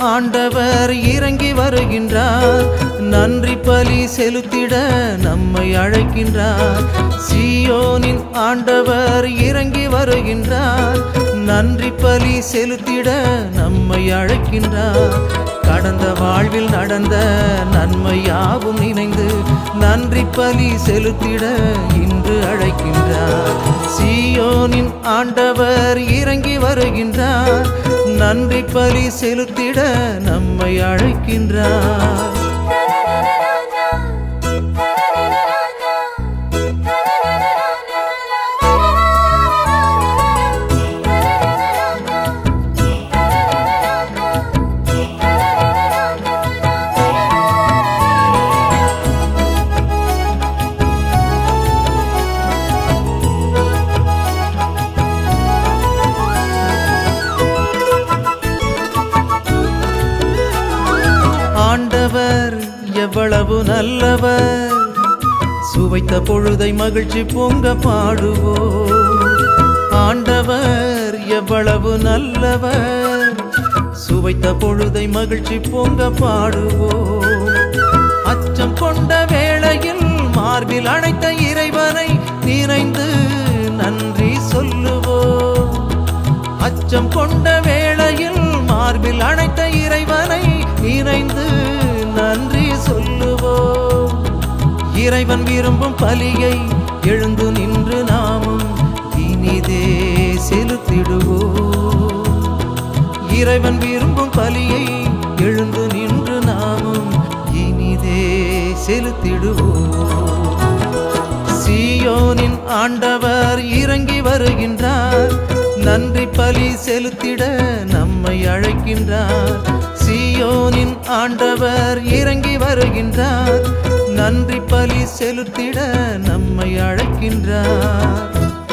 ஆண்டவர் இறங்கி வருகின்றார் நன்றி பலி செலுத்திட நம்மை அழைக்கின்றார் சியோனின் ஆண்டவர் இறங்கி வருகின்றார் நன்றி பலி செலுத்திட நம்மை அழைக்கின்றார் கடந்த வாழ்வில் நடந்த நன்மை யாவும் நினைந்து நன்றி பலி செலுத்திட இன்று அழைக்கின்றார் சியோனின் ஆண்டவர் இறங்கி வருகின்றார் நன்றி பலி செலுத்திட நம்மை அழைக்கின்றார் ஆண்டவர் எவ்வளவு நல்லவர் சுவைத்த பொழுதை மகிழ்ச்சி பொங்க பாடுவோம் ஆண்டவர் எவ்வளவு நல்லவர் சுவைத்த பொழுதை மகிழ்ச்சி பொங்க பாடுவோம் அச்சம் கொண்ட வேளையில் மார்பில் அணைத்த இறைவனை நினைந்து நன்றி சொல்லுவோம் அச்சம் கொண்ட வேளையில் மார்பில் அணைத்த இறைவனை இணைந்து நன்றி சொல்லுவோம் இறைவன் விரும்பும் பலியை எழுந்து நின்று நாமும் இனிதே செலுத்திடுவோம் இறைவன் விரும்பும் பலியை எழுந்து நின்று நாமும் இனிதே செலுத்திடுவோம் சியோனின் ஆண்டவர் இறங்கி வருகின்றார் நன்றி பலி செலுத்திட நம்மை அழைக்கின்றார் சியோனின் ஆண்டவர் இறங்கி வருகின்றார் நன்றி பலி செலுத்திட நம்மை அழைக்கின்றார்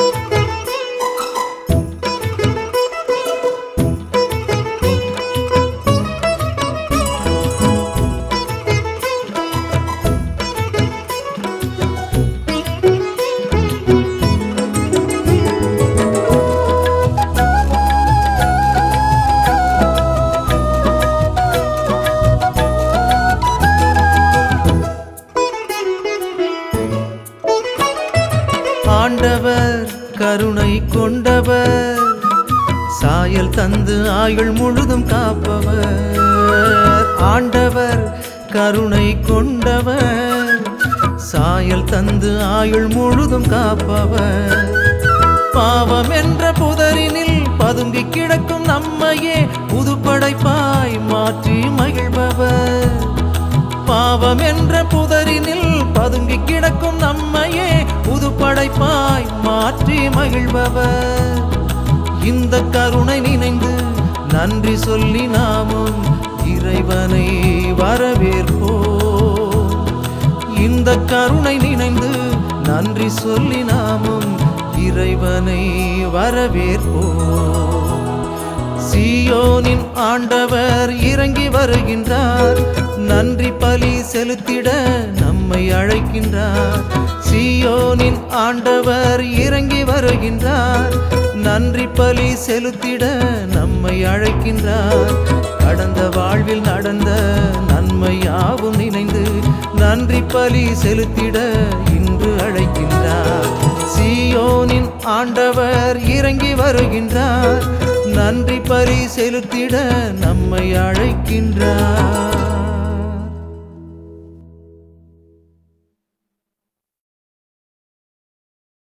ஆண்டவர் கருணை கொண்டவர் சாயல் தந்து ஆயுள் முழுதும் காப்பவர் ஆண்டவர் கருணை கொண்டவர் சாயல் தந்து ஆயுள் முழுதும் காப்பவர் பாவம் என்ற புதரினில் பதுங்கி கிடக்கும் நம்மையே புதுப்படைப்பாய் மாற்றி மகிழ்பவர் பாவம் என்ற புதரினில் பதுங்கி கிடக்கும் நம்மையே புதுப்படைப்பாய் மாற்றி மகிழ்பவர் இந்த கருணை நினைந்து நன்றி சொல்லி நாமும் இறைவனை வரவேற்போம் இந்த கருணை நினைந்து நன்றி சொல்லி நாமும் இறைவனை வரவேற்போம் சியோனின் ஆண்டவர் இறங்கி வருகின்றார் நன்றி பலி செலுத்திட நம்மை அழைக்கின்றார் சியோனின் ஆண்டவர் இறங்கி வருகின்றார் நன்றி பலி செலுத்திட நம்மை அழைக்கின்றார் கடந்த வாழ்வில் நடந்த நன்மை யாவும் நினைந்து நன்றி பலி செலுத்திட இன்று அழைக்கின்றார் சியோனின் ஆண்டவர் இறங்கி வருகின்றார் நன்றி பலி செலுத்திட நம்மை அழைக்கின்றார்